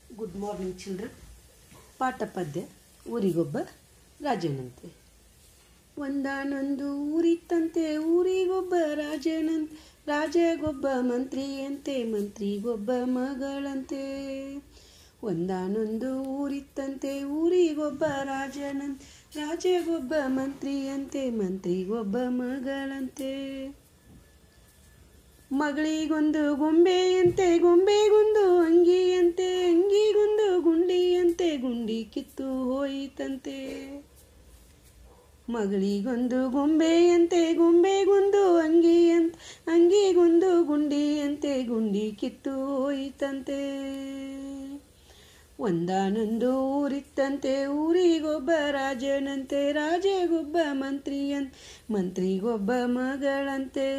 good morning children ಪಾಠ ಪದ್ಯ ಊರಿಗೊಬ್ಬ ರಾಜನಂತೆ ಒಂದಾನೊಂದು ಊರಿತ್ತಂತೆ ಊರಿಗೊಬ್ಬ ರಾಜನಂತೆ ರಾಜಗೊಬ್ಬ ಮಂತ್ರಿಯಂತೆ ಮಂತ್ರಿಗೊಬ್ಬ ಮಗಳಂತೆ ಒಂದಾನೊಂದು ಊರಿತ್ತಂತೆ ಊರಿಗೊಬ್ಬ ರಾಜನಂತೆ ರಾಜಗೊಬ್ಬ ಮಂತ್ರಿಯಂತೆ ಮಂತ್ರಿಗೊಬ್ಬ ಮಗಳಂತೆ ಮಗಳಿಗೊಂದು ಗೊಂಬೆಯಂತೆ ಗೊಂಬೆಗೊಂದು ಅಂಗಿಯಂತೆ ಅಂಗಿಗೊಂದು ಗುಂಡಿಯಂತೆ ಗುಂಡಿ ಕಿತ್ತು ಹೋಯಿತಂತೆ ಮಗಳಿಗೊಂದು ಗೊಂಬೆಯಂತೆ ಗೊಂಬೆಗೊಂದು ಅಂಗಿಯಂತೆ ಅಂಗಿಗೊಂದು ಗುಂಡಿಯಂತೆ ಗುಂಡಿ ಕಿತ್ತು ಹೋಯಿತಂತೆ ಒಂದಾನೊಂದು ಊರಿತ್ತಂತೆ ಊರಿಗೊಬ್ಬ ರಾಜನಂತೆ ರಾಜಗೊಬ್ಬ ಮಂತ್ರಿಯಂತೆ ಮಂತ್ರಿಗೊಬ್ಬ ಮಗಳಂತೆ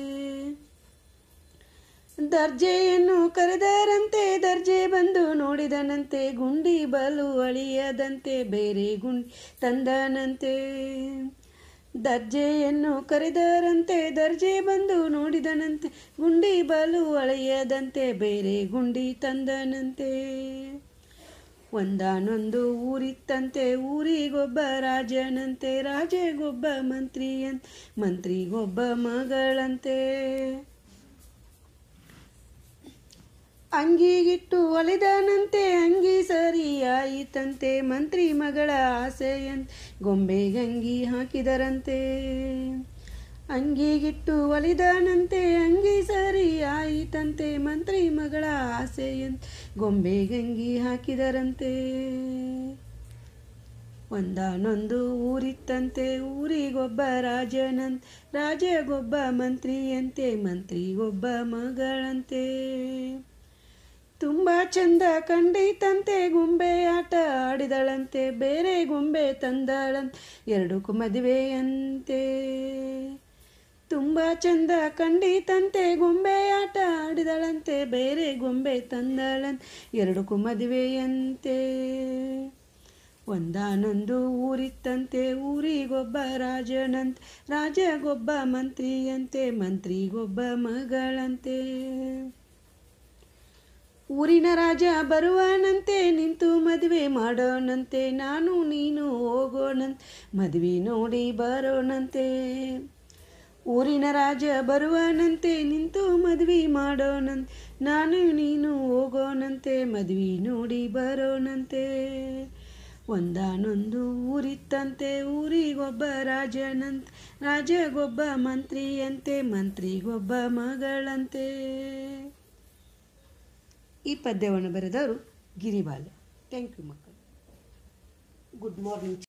ದರ್ಜೆಯನ್ನು ಕರೆದರಂತೆ ದರ್ಜೆ ಬಂದು ನೋಡಿದನಂತೆ ಗುಂಡಿ ಬಲು ಅಳಿಯದಂತೆ ಬೇರೆ ಗುಂಡಿ ತಂದನಂತೆ ದರ್ಜೆಯನ್ನು ಕರೆದರಂತೆ ದರ್ಜೆ ಬಂದು ನೋಡಿದನಂತೆ ಗುಂಡಿ ಬಲು ಅಳೆಯದಂತೆ ಬೇರೆ ಗುಂಡಿ ತಂದನಂತೆ ಒಂದಾನೊಂದು ಊರಿತ್ತಂತೆ ಊರಿಗೊಬ್ಬ ರಾಜನಂತೆ ರಾಜಗೊಬ್ಬ ಮಂತ್ರಿಯಂತೆ ಮಂತ್ರಿಗೊಬ್ಬ ಮಗಳಂತೆ ಅಂಗಿಗಿಟ್ಟು ಒಲಿದನಂತೆ ಅಂಗಿ ಸರಿಯಾಯಿತಂತೆ ಮಂತ್ರಿ ಮಗಳ ಆಸೆಯಂತೆ ಗೊಂಬೆಗಂಗಿ ಹಾಕಿದರಂತೆ ಅಂಗಿಗಿಟ್ಟು ಒಲಿದನಂತೆ ಅಂಗಿ ಸರಿಯಾಯಿತಂತೆ ಮಂತ್ರಿ ಮಗಳ ಆಸೆಯಂತೆ ಗೊಂಬೆಗಂಗಿ ಹಾಕಿದರಂತೆ ಒಂದಾನೊಂದು ಊರಿತ್ತಂತೆ ಊರಿಗೊಬ್ಬ ರಾಜನಂತೆ ರಾಜಗೊಬ್ಬ ಮಂತ್ರಿಯಂತೆ ಮಂತ್ರಿಗೊಬ್ಬ ಮಗಳಂತೆ ತುಂಬ ಚಂದ ಕಂಡಿತಂತೆ ಗೊಂಬೆ ಆಟ ಆಡಿದಳಂತೆ ಬೇರೆ ಗೊಂಬೆ ತಂದಳಂತೆ ಎರಡಕ್ಕೂ ಮದುವೆಯಂತೆ ತುಂಬ ಚಂದ ಕಂಡಿತಂತೆ ಗೊಂಬೆ ಆಟ ಆಡಿದಳಂತೆ ಬೇರೆ ಗೊಂಬೆ ತಂದಳಂತೆ ಎರಡಕ್ಕೂ ಮದುವೆಯಂತೆ ಒಂದಾನೊಂದು ಊರಿತ್ತಂತೆ ಊರಿಗೊಬ್ಬ ರಾಜನಂತೆ ರಾಜಗೊಬ್ಬ ಮಂತ್ರಿಯಂತೆ ಮಂತ್ರಿಗೊಬ್ಬ ಮಗಳಂತೆ ಊರಿನ ರಾಜ ಬರುವನಂತೆ ನಿಂತು ಮದುವೆ ಮಾಡೋಣಂತೆ ನಾನು ನೀನು ಹೋಗೋಣಂತೆ ಮದುವೆ ನೋಡಿ ಬರೋಣಂತೆ ಊರಿನ ರಾಜ ಬರುವನಂತೆ ನಿಂತು ಮದುವೆ ಮಾಡೋಣಂತೆ ನಾನು ನೀನು ಹೋಗೋಣಂತೆ ಮದುವೆ ನೋಡಿ ಬರೋಣಂತೆ ಒಂದಾನೊಂದು ಊರಿತ್ತಂತೆ ಊರಿಗೊಬ್ಬ ರಾಜನಂತೆ ರಾಜಗೊಬ್ಬ ಮಂತ್ರಿಯಂತೆ ಮಂತ್ರಿಗೊಬ್ಬ ಮಗಳಂತೆ ಈ ಪದ್ಯವನ್ನು ಬರೆದವರು ಗಿರಿಬಾಲೆ ಥ್ಯಾಂಕ್ ಯು ಮಕ್ಕಳು ಗುಡ್ ಮಾರ್ನಿಂಗ್